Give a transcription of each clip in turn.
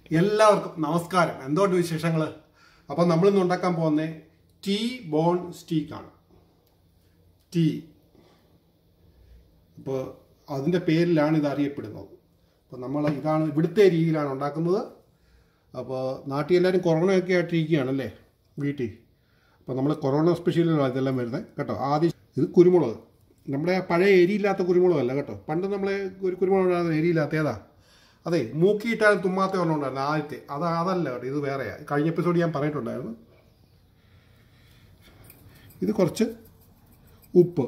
എല്ലാവർക്കും നമസ്കാരം എന്തുകൊണ്ട് വിശേഷങ്ങൾ അപ്പോൾ നമ്മളിന്ന് ഉണ്ടാക്കാൻ പോകുന്ന ടീ ബോൺ സ്റ്റീക്കാണ് ടീ അപ്പോൾ അതിൻ്റെ പേരിലാണ് ഇത് അറിയപ്പെടുന്നത് അപ്പോൾ നമ്മൾ ഇതാണ് ഇവിടുത്തെ രീതിയിലാണ് ഉണ്ടാക്കുന്നത് അപ്പോൾ നാട്ടിൽ എല്ലാവരും കൊറോണയൊക്കെ ആയിട്ടിരിക്കുകയാണല്ലേ വീട്ടിൽ അപ്പോൾ നമ്മൾ കൊറോണ സ്പെഷ്യലാണ് ഇതെല്ലാം വരുന്നത് കേട്ടോ ആദ്യം ഇത് കുരുമുളക് നമ്മുടെ പഴയ എരിയില്ലാത്ത കുരുമുളകല്ല കേട്ടോ പണ്ട് നമ്മളെ ഒരു കുരുമുളക് ഉണ്ടായിരുന്ന എരിയില്ലാത്ത ഏതാ അതെ മൂക്കിയിട്ടാലും തുമ്മാത്ത ഒരെണ്ണം ഉണ്ടായിരുന്നു ആദ്യത്തെ അത് അതല്ല കേട്ടോ ഇത് വേറെയാണ് കഴിഞ്ഞ എപ്പിസോഡ് ഞാൻ പറഞ്ഞിട്ടുണ്ടായിരുന്നു ഇത് കുറച്ച് ഉപ്പ്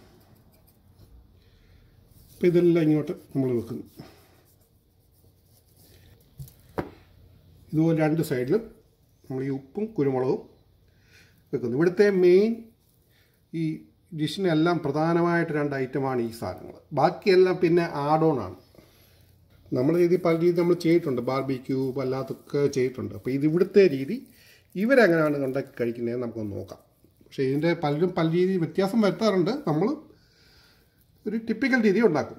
അപ്പം ഇതെല്ലാം ഇങ്ങോട്ട് നമ്മൾ വെക്കുന്നു ഇതുപോലെ രണ്ട് സൈഡിലും നമ്മൾ ഈ ഉപ്പും കുരുമുളകും വെക്കുന്നു ഇവിടുത്തെ മെയിൻ ഈ ഡിഷിനെല്ലാം പ്രധാനമായിട്ട് രണ്ട് ഐറ്റമാണ് ഈ സാധനങ്ങൾ ബാക്കിയെല്ലാം പിന്നെ ആഡ് ഓൺ ആണ് നമ്മൾ രീതി പല രീതി നമ്മൾ ചെയ്തിട്ടുണ്ട് ബാർബിക്യൂ അല്ലാത്തൊക്കെ ചെയ്തിട്ടുണ്ട് അപ്പോൾ ഇത് ഇവിടുത്തെ രീതി ഇവരെങ്ങനെയാണ് ഉണ്ടാക്കി കഴിക്കുന്നത് നമുക്കൊന്ന് നോക്കാം പക്ഷേ ഇതിൻ്റെ പലരും പല രീതി വ്യത്യാസം വരുത്താറുണ്ട് നമ്മൾ ഒരു ടിപ്പിക്കൽ രീതി ഉണ്ടാക്കും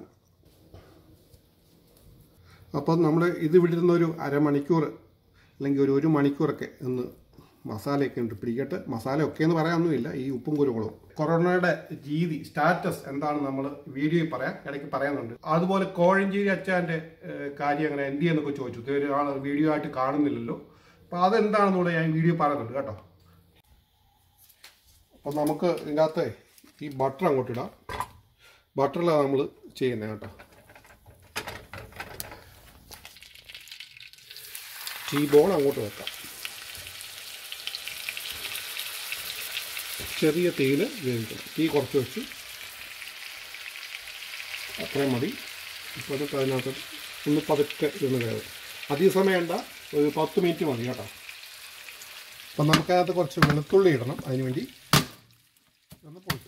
അപ്പം നമ്മൾ ഇത് വിടുന്ന ഒരു അരമണിക്കൂർ അല്ലെങ്കിൽ ഒരു ഒരു മണിക്കൂറൊക്കെ ഒന്ന് മസാലയൊക്കെ ഉണ്ട് പിടിക്കട്ടെ മസാല ഒക്കെ എന്ന് പറയാനൊന്നുമില്ല ഈ ഉപ്പും കുരുമുളകും കൊറോണയുടെ രീതി സ്റ്റാറ്റസ് എന്താണ് നമ്മൾ വീഡിയോയിൽ പറയാം ഇടയ്ക്ക് പറയാനുണ്ട് അതുപോലെ കോഴഞ്ചേരി അച്ചാൻ്റെ ഏഹ്, കാര്യം അങ്ങനെ എന്ത് ചെയ്യുന്നൊക്കെ ചോദിച്ചു ഇതുവരെ ആൾ വീഡിയോ ആയിട്ട് കാണുന്നില്ലല്ലോ അപ്പോൾ അതെന്താണെന്നൂടെ ഞാൻ വീഡിയോ പറയുന്നുണ്ട് കേട്ടോ അപ്പം നമുക്ക് ഇതിനകത്ത് ഈ ബട്ടർ അങ്ങോട്ട് ഇടാം ബട്ടറിലാണ് നമ്മൾ ചെയ്യുന്നത് കേട്ടോ ടീ ബോൺ അങ്ങോട്ട് വെക്കാം ചെറിയ തീയിൽ വേവിക്കണം തീ കുറച്ച് വെച്ച് അത്രയും മതി ഇപ്പോൾ എന്നിട്ട് അതിനകത്ത് ഒന്ന് പതുക്കെ ഇരുന്ന് വേവും അധിക സമയം വേണ്ട ഒരു പത്ത് മിനിറ്റ് മതി കേട്ടോ അപ്പം നമുക്കതിനകത്ത് കുറച്ച് വെളുത്തുള്ളി ഇടണം അതിന് വേണ്ടി ഒന്ന് പൊളിക്കാം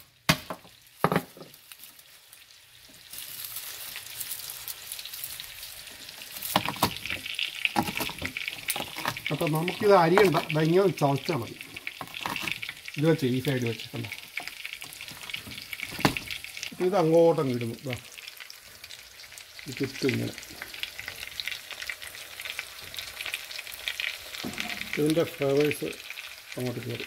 അപ്പം നമുക്കിത് അരിയണ്ട ഭയങ്കര ചവച്ചാൽ മതി ഇത് വെച്ച് ഈ സൈഡ് വെച്ച് കണ്ട ഇത് അങ്ങോട്ടങ്ങ് ഇടുന്നു ഇതാ ഇത് ചുറ്റും ഇങ്ങനെ ഇതിൻ്റെ ഫ്ലവേഴ്സ് അങ്ങോട്ട് കയറും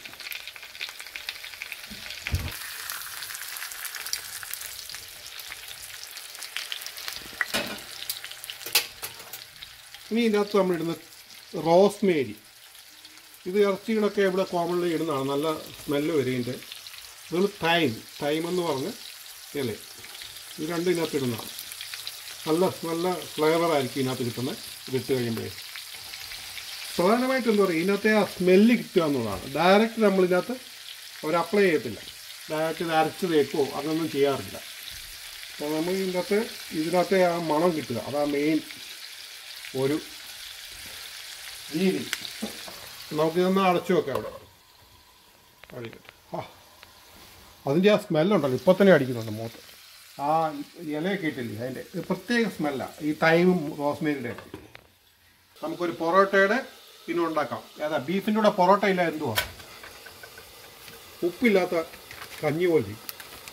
ഇനി ഇതിനകത്ത് നമ്മളിടുന്ന റോസ്മേരി ഇത് ഇറച്ചികളൊക്കെ ഇവിടെ കോമൺലി ഇടുന്നതാണ് നല്ല സ്മെല്ല് വരും ഇതിൻ്റെ ഇതാണ് തൈം തൈം എന്ന് പറഞ്ഞ് ഇല്ലേ ഇത് രണ്ടും ഇതിനകത്ത് ഇടുന്നതാണ് നല്ല നല്ല ഫ്ലേവർ ആയിരിക്കും ഇതിനകത്ത് കിട്ടുന്നത് ഇതിട്ട് കഴിയുമ്പോഴേ പ്രധാനമായിട്ടും എന്താ പറയുക ഇതിനകത്തെ ആ സ്മെല്ല് കിട്ടുക എന്നുള്ളതാണ് ഡയറക്റ്റ് നമ്മൾ ഇതിനകത്ത് അവർ അപ്ലൈ ചെയ്യത്തില്ല ഡയറക്റ്റ് ഇത് അരച്ച് തേക്കോ അങ്ങനൊന്നും ചെയ്യാറില്ല അപ്പോൾ നമ്മൾ ഇതിനകത്ത് ഇതിനകത്തെ ആ മണം കിട്ടുക അതാ മെയിൻ ഒരു രീതി നമുക്കിതൊന്ന് അടച്ചു വെക്കാം അവിടെ അടിക്കട്ടെ ആ അതിൻ്റെ ആ സ്മെല്ലുണ്ടല്ലോ ഇപ്പോൾ തന്നെ അടിക്കുന്നുണ്ട് മുഖത്ത് ആ ഇലയൊക്കെ ഇട്ടില്ലേ അതിൻ്റെ ഇത് പ്രത്യേക സ്മെല്ലാണ് ഈ തൈമും റോസ്മേരിയുടെ ഒക്കെ നമുക്കൊരു പൊറോട്ടയുടെ പിന്നെ ഉണ്ടാക്കാം ഏതാ ബീഫിൻ്റെ കൂടെ പൊറോട്ട ഇല്ല എന്തുവാ ഉപ്പില്ലാത്ത കഞ്ഞി പോലെ ഇരിക്കും.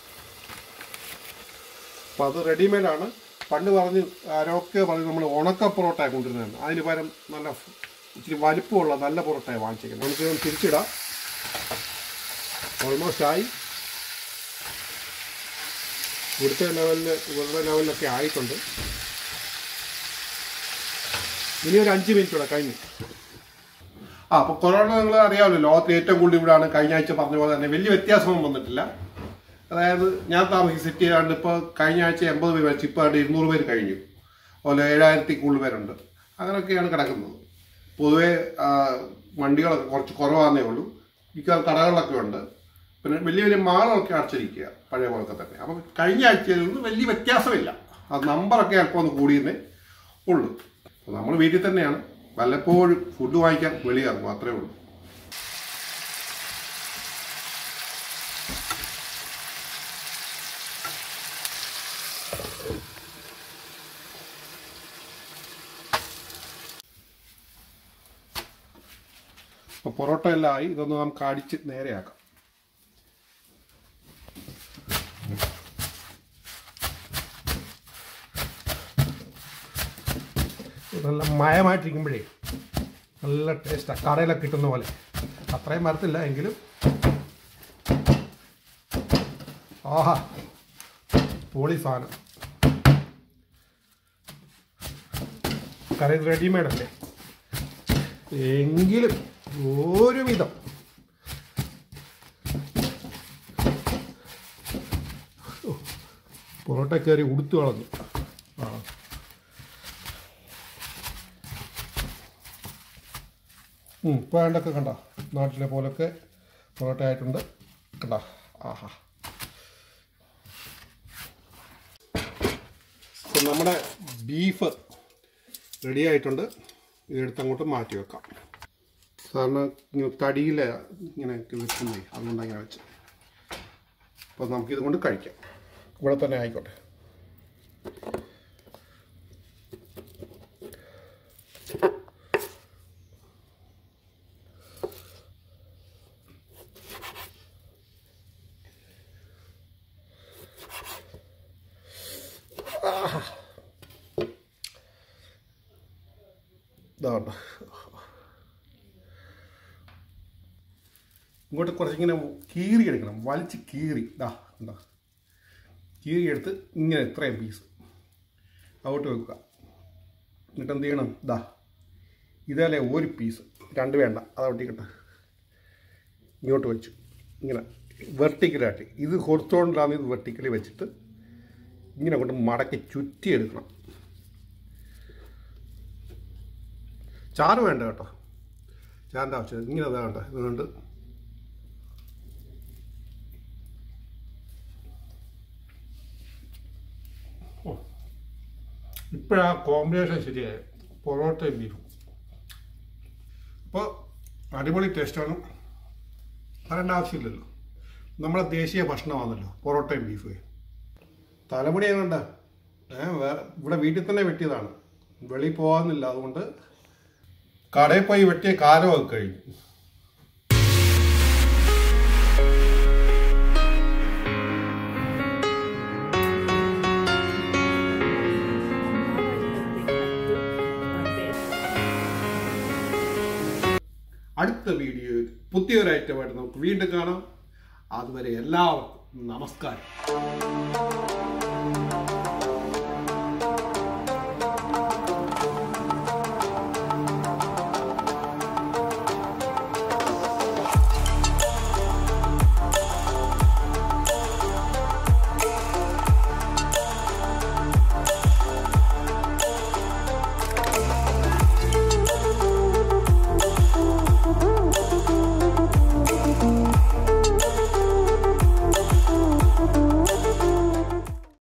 അപ്പം അത് റെഡിമെയ്ഡാണ് പണ്ട് പറഞ്ഞ് ആരൊക്കെ പറഞ്ഞ് നമ്മൾ ഉണക്ക പൊറോട്ട കൊണ്ടുവരുന്നതാണ് അതിന് പകരം നല്ല ഫ്- ഇച്ചിരി വലിപ്പമുള്ള നല്ല പൊറോട്ടയാണ് വാങ്ങിച്ചേക്കുന്നത് നമുക്ക് ഇതൊന്ന് തിരിച്ചിടാം ഓൾമോസ്റ്റ് ആയി ഇവിടുത്തെ ലെവലിൽ ഇവരുടെ ലെവലിലൊക്കെ ആയിട്ടുണ്ട് ഇനി ഒരു അഞ്ച് മിനിറ്റ് കൂടെ കഴിഞ്ഞു ആ അപ്പോൾ കൊറോണ നിങ്ങൾ അറിയാമല്ലോ ലോകത്തിൽ ഏറ്റവും കൂടുതൽ ഇവിടെയാണ് കഴിഞ്ഞ ആഴ്ച പറഞ്ഞ പോലെ തന്നെ വലിയ വ്യത്യാസമൊന്നും വന്നിട്ടില്ല അതായത് ഞാൻ താമസിക്കുന്ന സിറ്റി ആണ്ട് ഇപ്പോൾ കഴിഞ്ഞ ആഴ്ച എൺപത് പേര് വെച്ച് ഇപ്പോൾ ആണ്ട് ഇരുന്നൂറ് പേര് കഴിഞ്ഞു അതുപോലെ ഏഴായിരത്തി കൂടുതൽ പേരുണ്ട് അങ്ങനെയൊക്കെയാണ് കിടക്കുന്നത് പൊതുവെ ആ, വണ്ടികളൊക്കെ കുറച്ച് കുറവാന്നേ ഉള്ളൂ മിക്ക കടകളിലൊക്കെ ഉണ്ട് പിന്നെ വലിയ വലിയ മാളുകളൊക്കെ അടച്ചിരിക്കുക പഴയ പോലൊക്കെ തന്നെ അപ്പം കഴിഞ്ഞ ആഴ്ചയിൽ നിന്ന് വലിയ വ്യത്യാസമില്ല ആ നമ്പറൊക്കെ അല്പം ഒന്ന് കൂടിയെന്നേ ഉള്ളൂ അപ്പോൾ നമ്മൾ വീട്ടിൽ തന്നെയാണ് വല്ലപ്പോഴും ഫുഡ് വാങ്ങിക്കാൻ വെളിയിറങ്ങും അത്രേ ഉള്ളൂ അപ്പോൾ പൊറോട്ട എല്ലാം ആയി ഇതൊന്ന് നമുക്ക് അടിച്ച് നേരെയാക്കാം നല്ല മയമായിട്ടിരിക്കുമ്പോഴേ നല്ല ടേസ്റ്റാണ് കടയിലൊക്കെ കിട്ടുന്ന പോലെ അത്രയും വരത്തില്ല എങ്കിലും ആഹാ പൊളി സാധനം കറി റെഡിമെയ്ഡ് അല്ലേ എങ്കിലും ഒരുവിധം ഓ, പൊറോട്ട കയറി ഉടുത്തു കളഞ്ഞു ആ ഉം, ഇപ്പൊ വേണ്ടൊക്കെ കണ്ട നാട്ടിലെ പോലൊക്കെ പൊറോട്ട ആയിട്ടുണ്ട് കണ്ട ആഹാ ഇപ്പൊ നമ്മുടെ ബീഫ് റെഡി ആയിട്ടുണ്ട് ഇതെടുത്ത് അങ്ങോട്ട് മാറ്റി വെക്കാം സാറിന് ഇങ്ങനെ തടിയിൽ ഇങ്ങനെ വെക്കുന്നേ അതുകൊണ്ട് അങ്ങനെ വെച്ച് അപ്പോൾ നമുക്കിത് കൊണ്ട് കഴിക്കാം ഇവിടെ തന്നെ ആയിക്കോട്ടെ ഇതാണ് ഇങ്ങോട്ട് കുറച്ചിങ്ങനെ കീറി എടുക്കണം വലിച്ച് കീറി ഇതാ എന്താ കീറി എടുത്ത് ഇങ്ങനെ ഇത്രയും പീസ് അങ്ങോട്ട് വെക്കുക എന്നിട്ട് എന്ത് ചെയ്യണം ഇതാ ഇതല്ലേ ഒരു പീസ് രണ്ട് വേണ്ട അത് ഒട്ടിക്കട്ടെ ഇങ്ങോട്ട് വെച്ചു ഇങ്ങനെ വെർട്ടിക്കലായിട്ട് ഇത് കൊടുത്തോണ്ടാണ് ഇത് വെർട്ടിക്കലി വെച്ചിട്ട് ഇങ്ങനെ കൊണ്ട് മടക്കി ചുറ്റിയെടുക്കണം ചാറ് വേണ്ട കേട്ടോ ചാറിൻ്റെ ആവശ്യം ഇങ്ങനെ വേണ്ട ഇതുകൊണ്ട് ഇപ്പോഴാ കോമ്പിനേഷൻ ശരിയായ പൊറോട്ടയും ബീഫും അപ്പോൾ അടിപൊളി ടേസ്റ്റാണ് പറയേണ്ട ആവശ്യമില്ലല്ലോ നമ്മളെ ദേശീയ ഭക്ഷണമാണല്ലോ പൊറോട്ടയും ബീഫും തലമുടി എങ്ങനെയുണ്ട് ഏഹ് വേറെ ഇവിടെ വീട്ടിൽ തന്നെ വെട്ടിയതാണ് വെളിയിൽ പോകാമെന്നില്ല അതുകൊണ്ട് കടയിൽ പോയി വെട്ടിയ കാലമൊക്കെ കഴിഞ്ഞു അടുത്ത വീഡിയോയിൽ പുതിയൊരു ഐറ്റമായിട്ട് നമുക്ക് വീണ്ടും കാണാം അതുവരെ എല്ലാവർക്കും നമസ്കാരം